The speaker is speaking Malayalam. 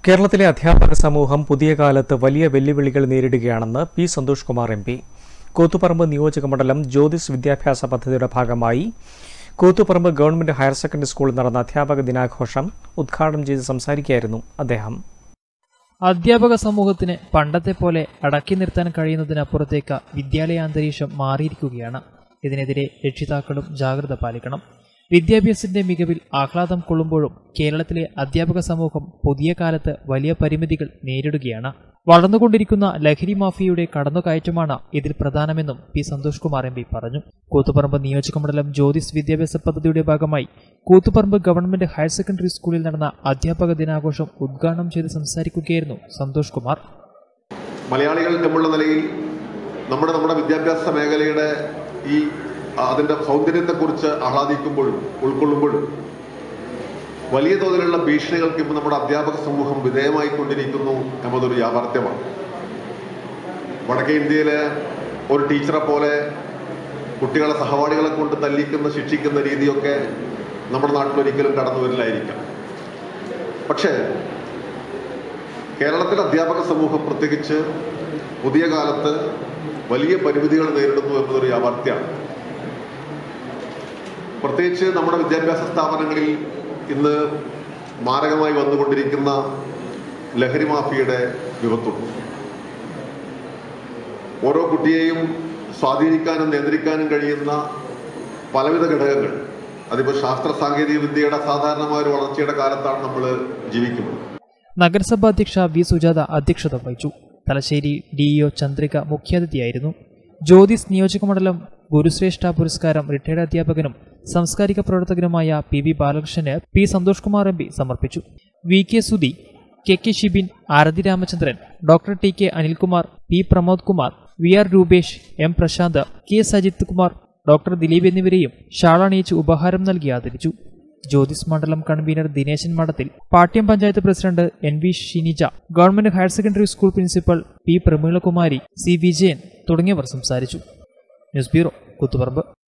കേരളത്തിലെ അധ്യാപക സമൂഹം പുതിയ കാലത്ത് വലിയ വെല്ലുവിളികൾ നേരിടുകയാണെന്ന് P Santhosh Kumar M P Koothuparamba നിയോജക മണ്ഡലം ജ്യോതിസ് വിദ്യാഭ്യാസ പദ്ധതിയുടെ ഭാഗമായി കൂത്തുപറമ്പ് ഗവൺമെന്റ് ഹയർ സെക്കൻഡറി സ്കൂളിൽ നടന്ന അധ്യാപക ദിനാഘോഷം ഉദ്ഘാടനം ചെയ്ത് സംസാരിക്കുകയായിരുന്നു അദ്ദേഹം അധ്യാപക സമൂഹത്തിന് പണ്ടത്തെ പോലെ അടക്കി നിർത്താൻ കഴിയുന്നതിനപ്പുറത്തേക്ക് വിദ്യാലയ അന്തരീക്ഷം മാറിയിരിക്കുകയാണ് ഇതിനെതിരെ രക്ഷിതാക്കളും ജാഗ്രത പാലിക്കണം വിദ്യാഭ്യാസത്തിന്റെ മികവിൽ ആഹ്ലാദം കൊള്ളുമ്പോഴും കേരളത്തിലെ അധ്യാപക സമൂഹം പുതിയ കാലത്ത് വലിയ പരിമിതികൾ നേരിടുകയാണ് വളർന്നുകൊണ്ടിരിക്കുന്ന ലഹരി മാഫിയയുടെ കടന്നുകയറ്റമാണ് ഇതിൽ പ്രധാനമെന്നും P Santhosh Kumar M P പറഞ്ഞു കൂത്തുപറമ്പ് നിയോജകമണ്ഡലം ജ്യോതിസ് വിദ്യാഭ്യാസ പദ്ധതിയുടെ ഭാഗമായി കൂത്തുപറമ്പ് ഗവൺമെന്റ് ഹയർ സെക്കൻഡറി സ്കൂളിൽ നടന്ന അധ്യാപക ദിനാഘോഷം ഉദ്ഘാടനം ചെയ്ത് സംസാരിക്കുകയായിരുന്നു സന്തോഷ് കുമാർ മലയാളികൾ എന്നുള്ള നിലയിൽ നമ്മുടെ നമ്മുടെ വിദ്യാഭ്യാസ മേഖലയുടെ ഈ അതിൻ്റെ സൗന്ദര്യത്തെക്കുറിച്ച് ആഹ്ലാദിക്കുമ്പോഴും ഉൾക്കൊള്ളുമ്പോഴും വലിയ തോതിലുള്ള ഭീഷണികൾക്ക് ഇപ്പോൾ നമ്മുടെ അധ്യാപക സമൂഹം വിധേയമായിക്കൊണ്ടിരിക്കുന്നു എന്നതൊരു യാഥാർത്ഥ്യമാണ് വടക്കേ ഇന്ത്യയിലെ ഒരു ടീച്ചറെ പോലെ കുട്ടികളെ സഹപാഠികളെ കൊണ്ട് തല്ലിക്കുന്ന ശിക്ഷിക്കുന്ന രീതിയൊക്കെ നമ്മുടെ നാട്ടിൽ ഒരിക്കലും കടന്നു വരില്ലായിരിക്കാം പക്ഷേ കേരളത്തിലെ അധ്യാപക സമൂഹം പ്രത്യേകിച്ച് പുതിയ കാലത്ത് വലിയ പരിമിതികൾ നേരിടുന്നു എന്നതൊരു യാഥാർത്ഥ്യമാണ് പ്രത്യേകിച്ച് നമ്മുടെ വിദ്യാഭ്യാസ സ്ഥാപനങ്ങളിൽ ഇന്ന് മാരകമായി വന്നുകൊണ്ടിരിക്കുന്ന ലഹരി മാഫിയുടെ വിപത്തുണ്ട് ഓരോ കുട്ടിയെയും സ്വാധീനിക്കാനും നിയന്ത്രിക്കാനും കഴിയുന്ന പലവിധ ഘടകങ്ങൾ അതിപ്പോൾ ശാസ്ത്ര സാങ്കേതിക വിദ്യയുടെ സാധാരണമായ ഒരു വളർച്ചയുടെ കാലത്താണ് നമ്മൾ ജീവിക്കുന്നത് നഗരസഭാ അധ്യക്ഷ വി സുജാത അധ്യക്ഷത വഹിച്ചു തലശ്ശേരി ഡിഇഒ ചന്ദ്രിക മുഖ്യാതിഥിയായിരുന്നു ജ്യോതിസ് നിയോജകമണ്ഡലം ഗുരുശ്രേഷ്ഠ പുരസ്കാരം റിട്ടയർഡ് അധ്യാപകനും സാംസ്കാരിക പ്രവർത്തകനുമായ പി വി ബാലകൃഷ്ണന് P Santhosh Kumar M P സമർപ്പിച്ചു V K Sudhi K K Shibin Arathi Ramachandran doctor T K Anilkumar P Pramod Kumar V R Rupesh M Prasanth K Sajith Kumar doctor Dileep എന്നിവരെയും ഷാളണിയിച്ച് ഉപഹാരം നൽകി ആദരിച്ചു ജ്യോതിസ് മണ്ഡലം convener Dineshan Madathil Pattiam panchayat president N V Shinija government higher secondary school principal P Pramilakumari C Vijayan തുടങ്ങിയവർ സംസാരിച്ചു ന്യൂസ് ബ്യൂറോ കുത്തുപറമ്പ്